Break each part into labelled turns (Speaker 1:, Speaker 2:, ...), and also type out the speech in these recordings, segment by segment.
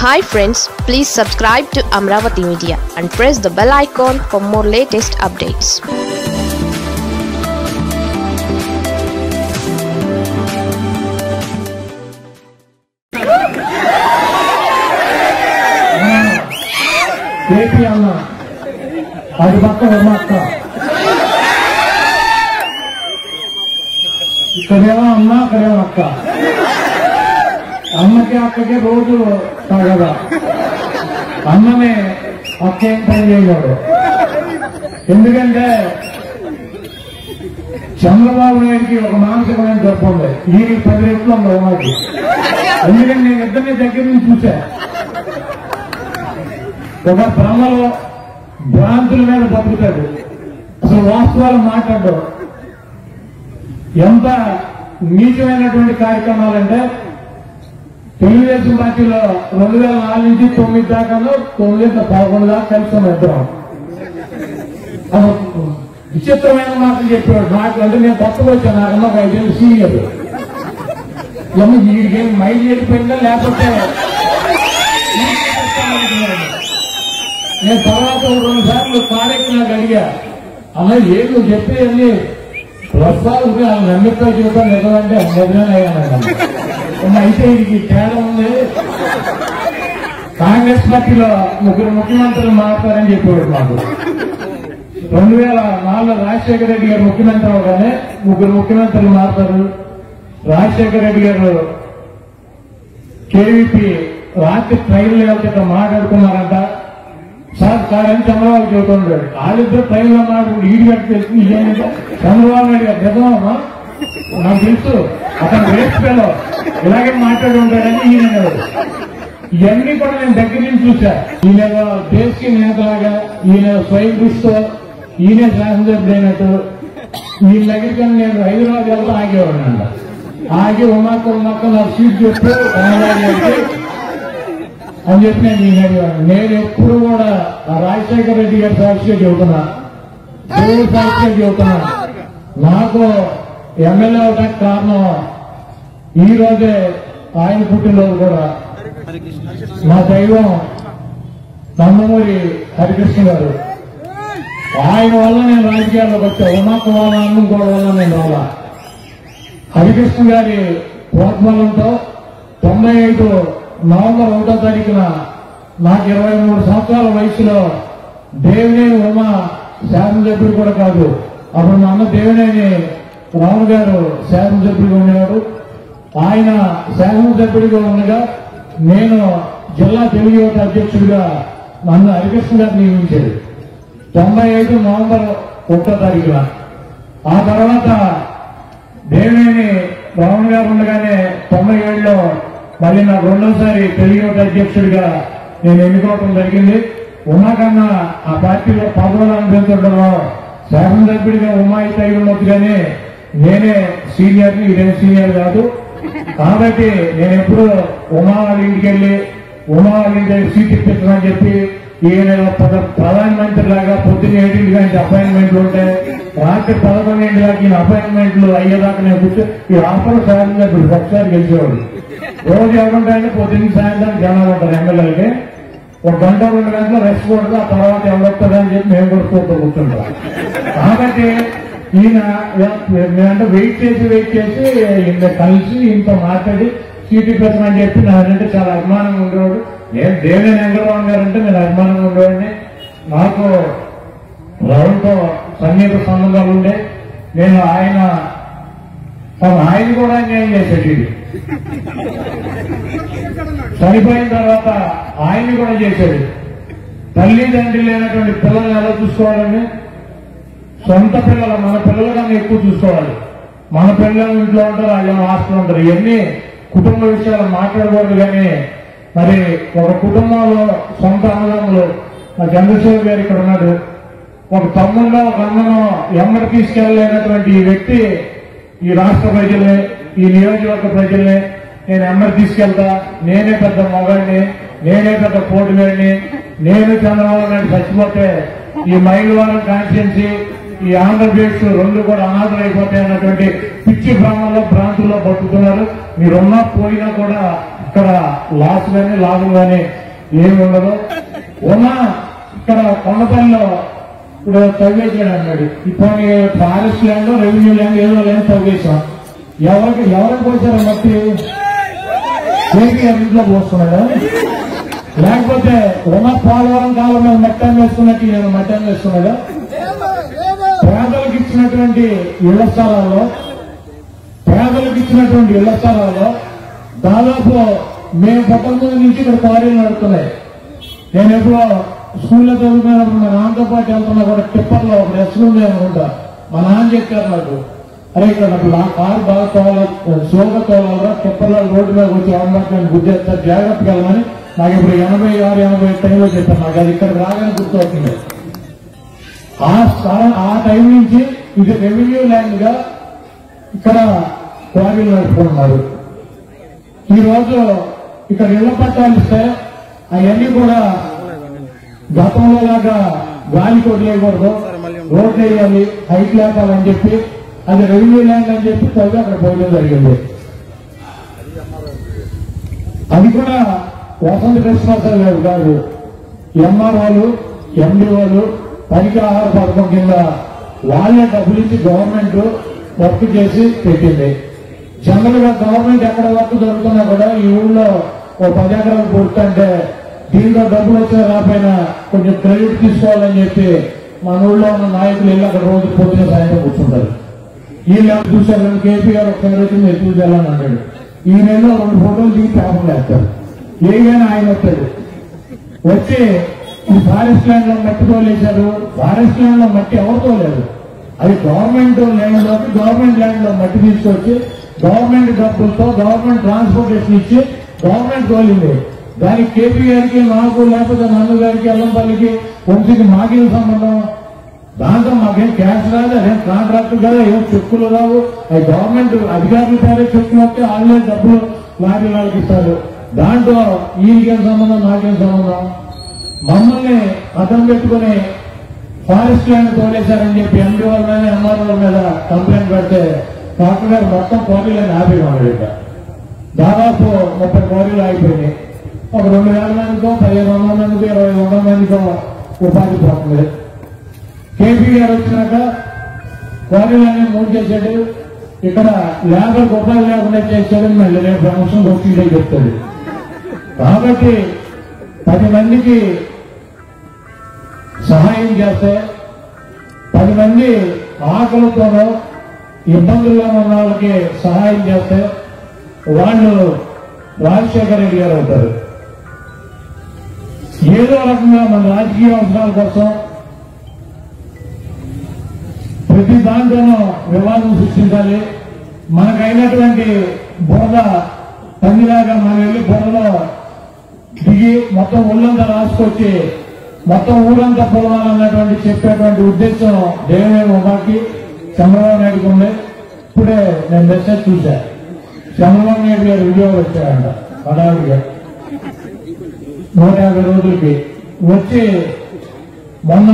Speaker 1: Hi friends please subscribe to Amaravati media and press the bell icon for more latest updates
Speaker 2: AP అన్న అది పక్క ఉమ్మక్క ఇక్కడేమో అమ్మ అక్కడేమో అక్క అమ్మకి అక్కకి రోజు తాగదా అన్నమే అక్క ఏం పని చేయలేడు ఎందుకంటే చంద్రబాబు నాయుడికి ఒక మానసికమైన జబ్బు ఉంది ఈయనకి పది రెట్లు ఉంది ఉమ్మకి ఎందుకంటే నేను ఇద్దరిని దగ్గర నుంచి చూసా ఒక భ్రమలో భ్రాంతుల మీద బతుకుతాడు అసలు వాస్తవాలు మాట్లాడు ఎంత నీచమైనటువంటి కార్యక్రమాలంటే తెలుగుదేశం పార్టీలో రెండు వేల నాలుగు నుంచి తొమ్మిది దాకాను తొమ్మిది పదకొండు దాకా కలిసి ఉన్నాం ఇద్దరం అసలు విచిత్రమైన మాటలు చెప్పాడు మాటలు అంటే నేను కొత్తగా వచ్చాను నాకన్నా ఒక ఐదేళ్ళు సీనియర్ ఏమో వీడికి ఏం మైలు వెళ్ళిపోయిందా లేకపోతే నేను తర్వాత ఓ రెండు సార్లు కారెక్కి నాకు అడిగా అలా ఏది నువ్వు చెప్పేది ప్రస్తుతాలు వాళ్ళు నమ్మితో చూద్దాం నిజమంటే నిజమే అయ్యాను అయితే ఇది తేడా ఉంది కాంగ్రెస్ పార్టీలో ముగ్గురు ముఖ్యమంత్రులు మారుతారని చెప్పాడు మాకు రెండు వేల నాలుగులో రాజశేఖర రెడ్డి గారు ముఖ్యమంత్రి అవగానే ముగ్గురు ముఖ్యమంత్రులు మారుతారు రాజశేఖర రెడ్డి గారు కేవీపీ రాత్రి ట్రైన్లో వెళ్తే మాట్లాడుకున్నారంట సార్ సార్ అని చంద్రబాబు చెబుతున్నాడు వాళ్ళిద్దరు ట్రైన్లో మాట్లాడు ఈడి గారికి తెలుసు ఇదేంటంటే చంద్రబాబు నాయుడు గారు నిజమమ్మా నాకు తెలుసు అతను వేస్ట్ పిల్లలు ఇలాగే మాట్లాడి ఉంటాడని ఈయన అన్నాడు. ఇవన్నీ కూడా నేను దగ్గర నుంచి చూసా ఈయన దేశకి నేతలాగా ఈయన స్వయం కృషితో ఈయన శాసనసభ్యుడు అయినట్టు ఈయన దగ్గరికి నేను హైదరాబాద్ వెళ్తా ఆగేవాడిని అంట ఆగి ఉమాక ఉమాక నాకు సీట్ చెప్పు తెలంగాణ చెప్పి అని చెప్పి నేను ఈయన అడిగాను నేను ఎప్పుడు కూడా ఆ రాజశేఖర రెడ్డి గారి సాక్షిగా చెబుతున్నా దేవుడి సాక్షిగా చెబుతున్నా నాకు ఎమ్మెల్యే అవడానికి కారణం ఈ రోజే ఆయన పుట్టినరోజు కూడా మా దైవం నందమూరి హరికృష్ణ గారు ఆయన వల్ల నేను రాజకీయాల్లోకి వచ్చా ఉమాకు వాళ్ళ అన్నం కూడా వల్ల నేను రాలా హరికృష్ణ గారి ప్రోద్బలంతో తొంభై ఐదు నవంబర్ ఒకటో తారీఖున నాకు ఇరవై మూడు సంవత్సరాల వయసులో దేవినేని ఉమ శాసనసభ్యుడు కూడా కాదు అప్పుడు మా అన్న దేవినేని రాము గారు శాసనసభ్యుడిగా ఉండేవాడు ఆయన శాసనసభ్యుడిగా ఉండగా నేను జిల్లా తెలుగు యువత అధ్యక్షుడిగా నన్ను హరికృష్ణ గారు నియమించాడు తొంభై ఐదు నవంబర్ ఒకటో తారీఖున ఆ తర్వాత దేవినేని రావణ్ గారు ఉండగానే తొంభై ఏడులో మళ్ళీ నాకు రెండోసారి తెలుగు యువత అధ్యక్షుడిగా నేను ఎన్నుకోవడం జరిగింది ఉమాకన్నా ఆ పార్టీలో పదవులు అనుభవించడంలో శాసనసభ్యుడిగా ఉమా అయితే అయి ఉండొచ్చు కానీ నేనే సీనియర్ ఇదే సీనియర్ కాదు కాబట్టి నేను ఎప్పుడు ఉమా వాళ్ళ ఇంటికి వెళ్ళి ఉమా వాళ్ళ ఇంటి దగ్గర సీట్ ఇప్పించమని చెప్పి ఈయన పద- ప్రధానమంత్రి లాగా పొద్దున్న ఏడింటి గంట అపాయింట్మెంట్లు ఉంటాయి రాత్రి పదకొండింటి దాకా ఈయన అపాయింట్మెంట్లు అయ్యేదాకా నేను కూర్చో ఈ ఆఫర్ సాయంత్రం ఇప్పుడు ఒకసారి గెలిచేవాడు రోజు ఎవరుంటాయంటే పొద్దున్న సాయంత్రం జనాలు ఉంటారు ఎమ్మెల్యేలకి ఒక గంట రెండు గంటలు రెస్ట్ కొడుతూ ఆ తర్వాత ఎవరొస్తారని చెప్పి మేము కూడా కూర్చో కూర్చుంటాం కాబట్టి ఈయన మేమంటే వెయిట్ చేసి వెయిట్ చేసి ఈయన కలిసి ఈయనతో మాట్లాడి సీటు పెట్టమని చెప్పి నాకంటే చాలా అభిమానంగా ఉండేవాడు నేను దేవినేని వెంకటరామన్ గారు అంటే నేను అభిమానంగా ఉండేవాడిని నాకు రౌండ్తో సన్నిహిత సంబంధాలు ఉండే నేను ఆయన పాపం ఆయన కూడా అన్యాయం చేశాడు ఇది చనిపోయిన తర్వాత ఆయన్ని కూడా చేశాడు తల్లి తండ్రి లేనటువంటి పిల్లల్ని ఎలా చూసుకోవాలని సొంత పిల్లలు మన పిల్లల కన్నా ఎక్కువ చూసుకోవాలి మన పిల్లలు ఇంట్లో ఉంటారు వాళ్ళు హాస్టల్ ఉంటారు ఇవన్నీ కుటుంబ విషయాలు మాట్లాడకూడదు కానీ మరి ఒక కుటుంబంలో సొంత అన్నదమ్ములు మా చంద్రశేఖర్ గారు ఇక్కడ ఉన్నాడు ఒక తమ్ముళ్ళో ఒక అన్నను ఎమ్మడి తీసుకెళ్ళలేనటువంటి ఈ వ్యక్తి ఈ రాష్ట్ర ప్రజలే ఈ నియోజకవర్గ ప్రజల్ని నేను ఎమ్మడి తీసుకెళ్తా నేనే పెద్ద మొగాడిని నేనే పెద్ద పోటుగాడిని నేను చంద్రబాబు నాయుడు చచ్చిపోతే ఈ మైలవరం కాన్స్టిట్యున్సీ ఈ ఆంధ్రప్రదేశ్ రెండు కూడా అనాథలు అయిపోతాయి అన్నటువంటి పిచ్చి భ్రమంలో భ్రాంతుల్లో బతుకుతున్నారు మీరున్నా పోయినా కూడా ఇక్కడ లాస్ కానీ లాభం కానీ ఏమి ఉండదు ఉన్నా ఇక్కడ కొండపల్లిలో ఇప్పుడు తవ్వేసాడు అన్నాడు ఇప్పుడు ఫారెస్ట్ ల్యాండ్ రెవెన్యూ ల్యాండ్ ఏదో ల్యాండ్ తవ్వేశాం ఎవరికి ఎవరికి పోసారు మట్టి కేసీఆర్ ఇంట్లో పోస్తున్నాడా లేకపోతే ఉన్న పోలవరం కాలం మీద మట్టం వేసుకున్నట్టు నేను మట్టం వేసుకున్నాడా పేదలకు ఇచ్చినటువంటి ఇళ్ల స్థలాల్లో పేదలకు ఇచ్చినటువంటి ఇళ్ల స్థలాల్లో దాదాపు మేము పుట్టక నుంచి ఇక్కడ క్వారీలు నడుస్తున్నాయి నేను ఎప్పుడో స్కూల్లో చదువుకున్నప్పుడు మా నాన్నతో పాటు వెళ్తున్నా కూడా టిప్పర్లో ఒక రెస్ట్ ఉంది అనుకుంటా మా నాన్న చెప్పారు నాకు అరే ఇక్కడ నాకు నా కారు బాగా తోవాలి స్లోగా తోవాలరా టిప్పర్లో రోడ్డు మీద వచ్చి అమ్మకాన్ని గుద్దేస్తారు జాగ్రత్తగా వెళ్ళమని నాకు ఇప్పుడు ఎనభై ఆరు ఎనభై టైంలో చెప్పాను నాకు అది ఇక్కడ రాగానే గుర్తవుతుంది ఆ స్థలం ఆ టైం నుంచి ఇది రెవెన్యూ ల్యాండ్ గా ఇక్కడ క్వారీలు నడుపుకున్నారు ఈ రోజు ఇక్కడ ఇళ్ల పట్టాలు ఇస్తే అవన్నీ కూడా గతంలో లాగా గాలికి వదిలేయకూడదు రోడ్లు వేయాలి హైట్ లేపాలని చెప్పి అది రెవెన్యూ ల్యాండ్ అని చెప్పి తవ్వి అక్కడ పోయడం జరిగింది అది కూడా వసంత కృష్ణాచార్య గారు కాదు ఎంఆర్ఓలు ఎండిఓలు పనికి ఆహార పథకం కింద వాళ్ళే డబ్బులు ఇచ్చి గవర్నమెంట్ వర్క్ చేసి పెట్టింది జనరల్ గా గవర్నమెంట్ ఎక్కడ వర్క్ దొరుకుతున్నా కూడా ఈ ఊళ్ళో ఓ పది ఎకరాలు పూర్తంటే దీంట్లో డబ్బులు వచ్చినా రాకపోయినా కొంచెం క్రెడిట్ తీసుకోవాలని చెప్పి మన ఊళ్ళో ఉన్న నాయకులు వెళ్ళి అక్కడ రోజు పొద్దున సాయంత్రం కూర్చుంటారు వీళ్ళు చూసారు కేపీఆర్ ఒకసారి వచ్చింది ఎక్కువ తెల్లని అన్నాడు ఈ నెలలో రెండు ఫోటోలు దిగి పేపర్లు వేస్తారు ఏమైనా ఆయన వస్తాడు వచ్చి ఈ ఫారెస్ట్ ల్యాండ్ లో మట్టి తోలేశారు ఫారెస్ట్ ల్యాండ్ లో మట్టి ఎవరు తోలేరు అది గవర్నమెంట్ ల్యాండ్ లోకి గవర్నమెంట్ ల్యాండ్ లో మట్టి తీసుకొచ్చి గవర్నమెంట్ డబ్బులతో గవర్నమెంట్ ట్రాన్స్పోర్టేషన్ ఇచ్చి గవర్నమెంట్ తోలింది దానికి కేపీఆర్ కి నాకు లేకపోతే నన్ను గారికి అల్లంపల్లికి వంశీకి మాకేం సంబంధం దాంతో మాకేం క్యాష్ రాదు అదేం కాంట్రాక్ట్ కదా ఏం చెక్కులు రావు అది గవర్నమెంట్ అధికారుల పేరే చెక్కులు వస్తే వాళ్ళే డబ్బులు లారీ వాళ్ళకి ఇస్తారు దాంట్లో వీళ్ళకేం సంబంధం నాకేం సంబంధం మమ్మల్ని అర్థం పెట్టుకుని ఫారెస్ట్ ల్యాండ్ తోలేశారని చెప్పి ఎండి వాళ్ళ మీద ఎంఆర్ఓ మీద కంప్లైంట్ పెడితే డాక్టర్ గారు మొత్తం కోరీలను ఆపేయమన్నాడు ఇక దాదాపు ముప్పై కోరీలు అయిపోయినాయి ఒక రెండు వేల మందికో పదిహేను వందల మందికో ఇరవై వందల మందికో ఉపాధి పోతుంది కేపీ గారు వచ్చినాక క్వారీలన్నీ మూడు చేశాడు ఇక్కడ లేబర్ ఉపాధి లేకుండా చేశాడని మళ్ళీ రేపు ప్రమోషన్ వచ్చిండే చెప్తాడు కాబట్టి పది మందికి సహాయం చేస్తే పది మంది ఆకలితోనో ఇబ్బందుల్లో ఉన్న వాళ్ళకి సహాయం చేస్తే వాళ్ళు రాజశేఖర రెడ్డి గారు అవుతారు ఏదో రకంగా మన రాజకీయ అవసరాల కోసం ప్రతి దాంట్లోనూ వివాదం సృష్టించాలి మనకైనటువంటి బురద పందిలాగా మనం వెళ్ళి బురదలో దిగి మొత్తం ఒళ్ళంతా రాసుకొచ్చి మొత్తం ఊరంతా పోవాలన్నటువంటి చెప్పేటువంటి ఉద్దేశం దేవేంద్ర ఉమాకి చంద్రబాబు నాయుడుకి ఉంది ఇప్పుడే నేను మెసేజ్ చూశా చంద్రబాబు నాయుడు గారు విజయవాడ వచ్చారంట హడావిడిగా నూట యాభై రోజులకి వచ్చి మొన్న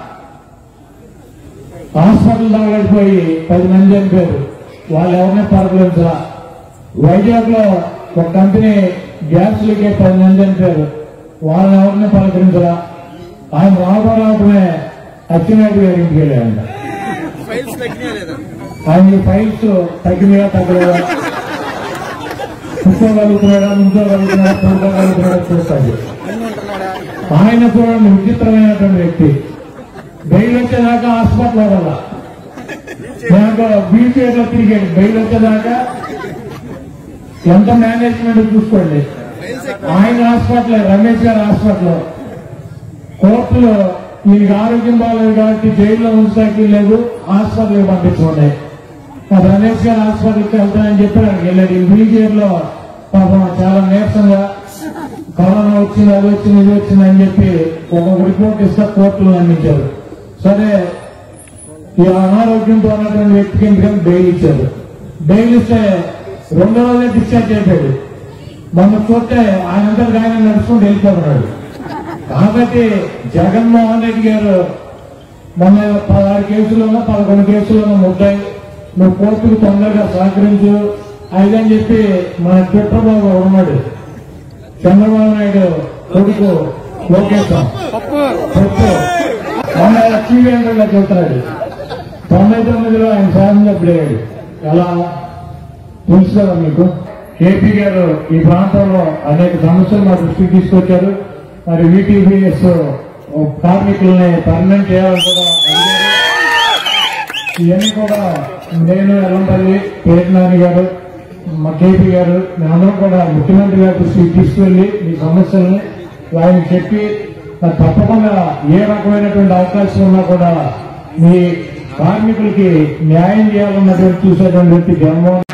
Speaker 2: హాస్పిటల్ దాకా వెళ్ళిపోయి పది మంది చనిపోయారు వాళ్ళు ఎవరిని పరకలించరా వైజాగ్ లో ఒక కంపెనీ గ్యాస్ లీకే పది మంది చనిపోయారు వాళ్ళని ఎవరిని పలకరించరా ఆయన రాబోరావటమే అచ్చెన్నాయుడు గారి ఇంటికి వెళ్ళారంట
Speaker 3: ఫైల్స్ తగ్గినాయా లేదా
Speaker 2: ఆయన ఈ ఫైల్స్ తగ్గినాయా తగ్గలేదా కూర్చోగలుగుతున్నాడా నుంచోగలుగుతున్నాడా కూర్చోగలుగుతున్నాడా చూస్తాడు
Speaker 3: అన్ని ఉంటున్నాడా
Speaker 2: ఆయన కూడా విచిత్రమైనటువంటి వ్యక్తి బెయిల్ వచ్చేదాకా హాస్పిటల్ వల్ల నాకు బీపీఆర్ లో తిరిగాడు బెయిల్ వచ్చేదాకా ఎంత మేనేజ్మెంట్ చూసుకోండి
Speaker 3: ఫైల్స్
Speaker 2: ఆయన హాస్పిటల్ రమేష్ గారి హాస్పిటల్ కోర్టులో ఈయనకి ఆరోగ్యం బాగాలేదు కాబట్టి జైల్లో ఉంచడానికి లేదు హాస్పిటల్కి పంపించుకోండి మా రమేష్ గారి హాస్పిటల్కి వెళ్తానని చెప్పి అక్కడికి వెళ్ళాడు ఈ వీల్ లో పాపం చాలా నీరసంగా కరోనా వచ్చింది అది వచ్చింది ఇది వచ్చింది అని చెప్పి ఒక రిపోర్ట్ ఇస్తే కోర్టులో అందించారు సరే ఈ అనారోగ్యంతో ఉన్నటువంటి వ్యక్తికి ఎందుకంటే బెయిల్ ఇచ్చారు బెయిల్ ఇస్తే రెండో రోజే డిశ్చార్జ్ అయిపోయాడు మొన్న చూస్తే ఆయన అంతటి ఆయన నడుచుకుంటూ వెళ్ళిపోతున్నాడు కాబట్టి జగన్మోహన్ రెడ్డి గారు మొన్న పదహారు కేసులను పదకొండు కేసులను ముద్దాయి నువ్వు కోర్టుకు తొందరగా సహకరించు అదని చెప్పి మన ట్విట్టర్ బాబు ఉన్నాడు చంద్రబాబు నాయుడు కొడుకు లోకేశ్
Speaker 3: పప్పు
Speaker 2: చెప్పు మొన్న లక్ష్మీవేంద్రంగా చూస్తున్నాడు తొంభై తొమ్మిదిలో ఆయన శాసనసభ్యుడు అయ్యాడు ఎలా తెలుసు కదా మీకు కేపీ గారు ఈ ప్రాంతంలో అనేక సమస్యలు మా దృష్టికి తీసుకొచ్చారు మరి వీటీబీఎస్ కార్మికుల్ని పర్మనెంట్ చేయాలని కూడా అడిగారు ఇవన్నీ కూడా నేను ఎల్లంపల్లి పేర్నాని గారు మా కేపీ గారు మేమందరం కూడా ముఖ్యమంత్రి గారి దృష్టికి తీసుకెళ్లి మీ సమస్యల్ని ఆయన చెప్పి మరి తప్పకుండా ఏ రకమైనటువంటి అవకాశం ఉన్నా కూడా మీ కార్మికులకి న్యాయం చేయాలన్నటువంటి చూసేటువంటి వ్యక్తి జగన్మోహన్